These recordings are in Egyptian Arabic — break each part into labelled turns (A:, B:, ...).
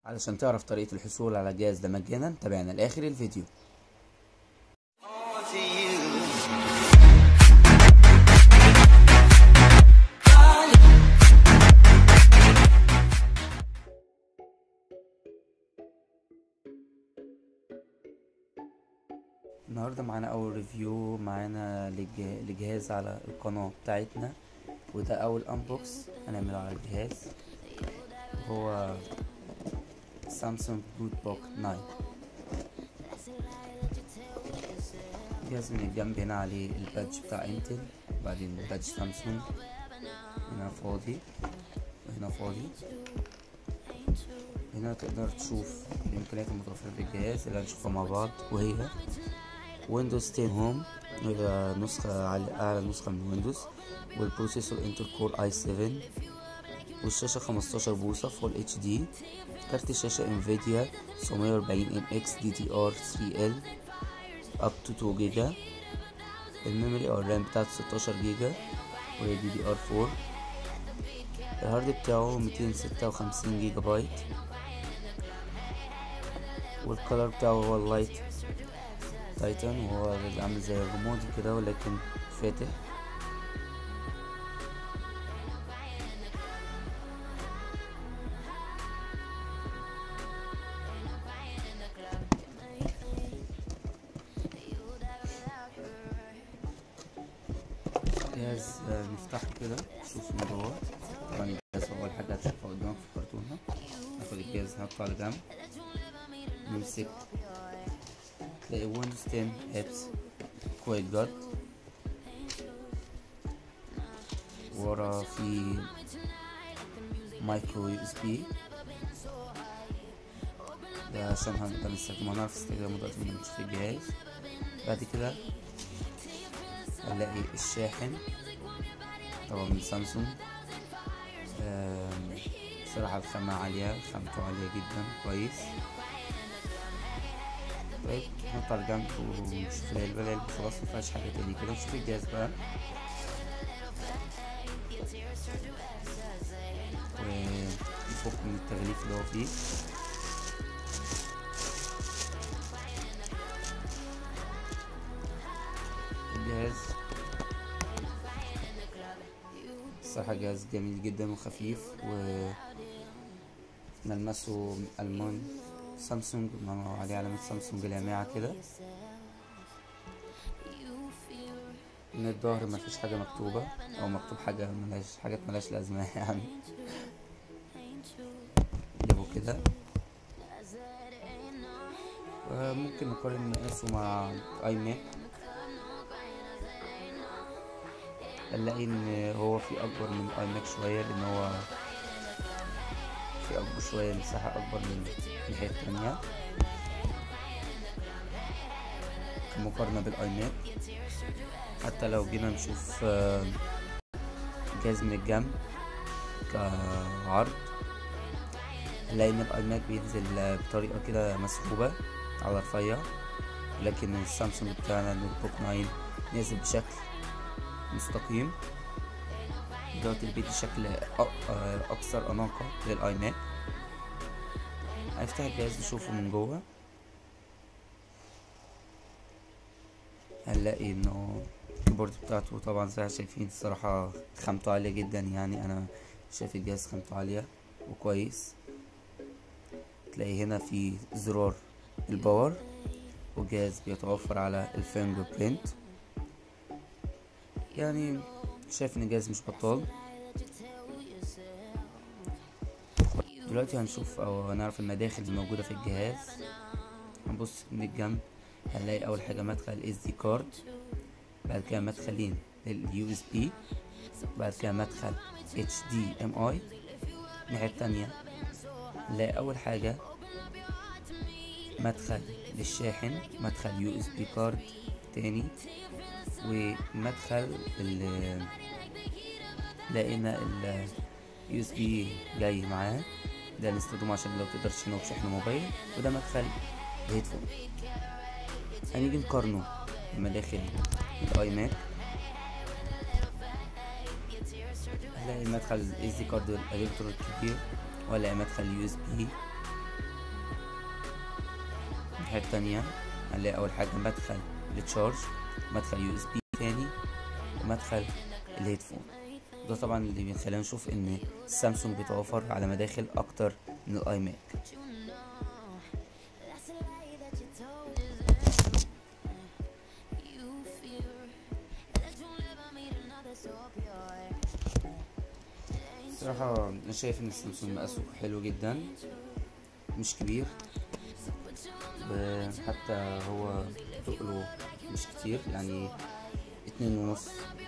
A: علشان تعرف طريقة الحصول على الجهاز ده مجانا تابعنا لآخر الفيديو
B: to you.
A: النهاردة معانا أول ريفيو معانا لج- لجهاز على القناة بتاعتنا وده أول أنبوكس هنعمله على الجهاز هو سامسونج بوت بوك 9 جهاز من الجنب هنا عليه البادج بتاع انتل وبعدين بادج سامسونج هنا فاضي وهنا فاضي هنا تقدر تشوف الإمكانيات المتوفرة في الجهاز اللي هنشوفها مع بعض وهي ويندوز 10 هوم وهي نسخة على أعلى نسخة من ويندوز والبروسيسور انتل كور اي 7 والشاشة 15 بوصة فول اتش دي كارت الشاشة انفيديا 940 ام اكس دي دي ار 3 ال اب تو 2 جيجا الميموري او الرام بتاعته 16 جيجا وهي دي دي ار 4 الهارد بتاعه 256 جيجا بايت والكلر بتاعه هو اللايت تايتان وهو عامل زي الرمادي كده ولكن فاتح جهاز آه، نفتحه كده نشوف من جوه طبعا الجهاز اول حاجه هتشوفها قدامك في الكرتونه ناخد الجهاز نحطه على جنب نمسك تلاقي ويندوز 10 ابس كويت جارد ورا في مايكرو يو اس بي ده عشان هنقدر نستخدمه هنعرف استخدامه دلوقتي لما نشوف الجهاز بعد كده هنلاقي الشاحن طبعا من سامسونج آم، بصراحة الخامة عالية خامته عالية جدا كويس طيب نحط على جنب ونشوف العلبة العلبة خلاص مفيهاش حاجة تاني كده نشوف الجهاز بقى ونفك من التغليف اللي هو فيه الجهاز الصراحة جهاز جميل جدا وخفيف و ملمسه ألماني سامسونج ما عليه علامة سامسونج لامعة كده من الظهر مفيش حاجة مكتوبة أو مكتوب حاجة ملهاش حاجات ملهاش لازمة يعني جابوا كده ممكن نقارن مقاسه مع اي ماك نلاقي ان هو في اكبر من الاي ماك شوية لان هو في اكبر شوية مساحة اكبر من الناحية التانية مقارنة بالاي ماك حتى لو جينا نشوف آه، جهاز من الجنب كعرض نلاقي ان الاي ماك بينزل آه، بطريقة كده مسحوبة على رفيع لكن السامسونج بتاعنا النوت بوك 9 نازل بشكل مستقيم دوت اللي بيدي شكل أ- آه، أكثر أناقة للآي ماك هنفتح الجهاز نشوفه من جوه هنلاقي انه الكيبورد بتاعته طبعا زي ما شايفين الصراحة خامته عالية جدا يعني انا شايف الجهاز خامته عالية وكويس تلاقي هنا في زرار الباور وجهاز بيتوفر على الفينجر برينت يعني شايف ان الجهاز مش بطال دلوقتي هنشوف او هنعرف المداخل الموجودة في الجهاز هنبص من الجنب هنلاقي اول حاجة مدخل اس دي كارد بعد كده مدخلين لليو اس بي بعد كده مدخل اتش دي ام اي الناحية التانية نلاقي اول حاجة مدخل للشاحن مدخل يو اس بي كارد تاني ومدخل ال لقينا ال يو اس بي جاي معاه ده نستخدمه عشان لو تقدر تشحنه بشحن موبايل وده مدخل الهيدفون هنيجي نقارنه بمداخل الاي ماك هنلاقي مدخل الاس دي كارد الالكترو الكبير ولا مدخل يو اس بي الناحية التانية هنلاقي أول حاجة مدخل للتشارج مدخل يو اس بي تاني ومدخل الهيدفون ده طبعا اللي بيخلينا نشوف ان السامسونج بيتوفر على مداخل اكتر من الاي ماك صراحة أنا شايف إن السامسونج مقاسه حلو جدا مش كبير وحتى هو تقله مش كتير يعني اتنين ونص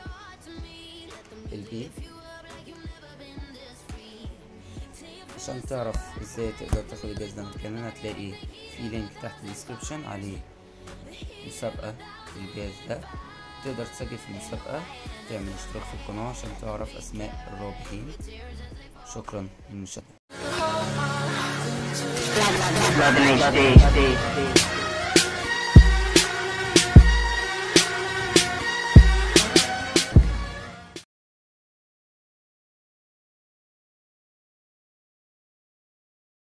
A: البي عشان تعرف ازاي تقدر تاخد الجهاز ده مكاننا هتلاقي في لينك تحت الديسكريبشن عليه مسابقة للجهاز ده تقدر تسجل في المسابقة تعمل اشتراك في القناة عشان تعرف أسماء الرابحين شكرا للمشاهدة
B: Love HD.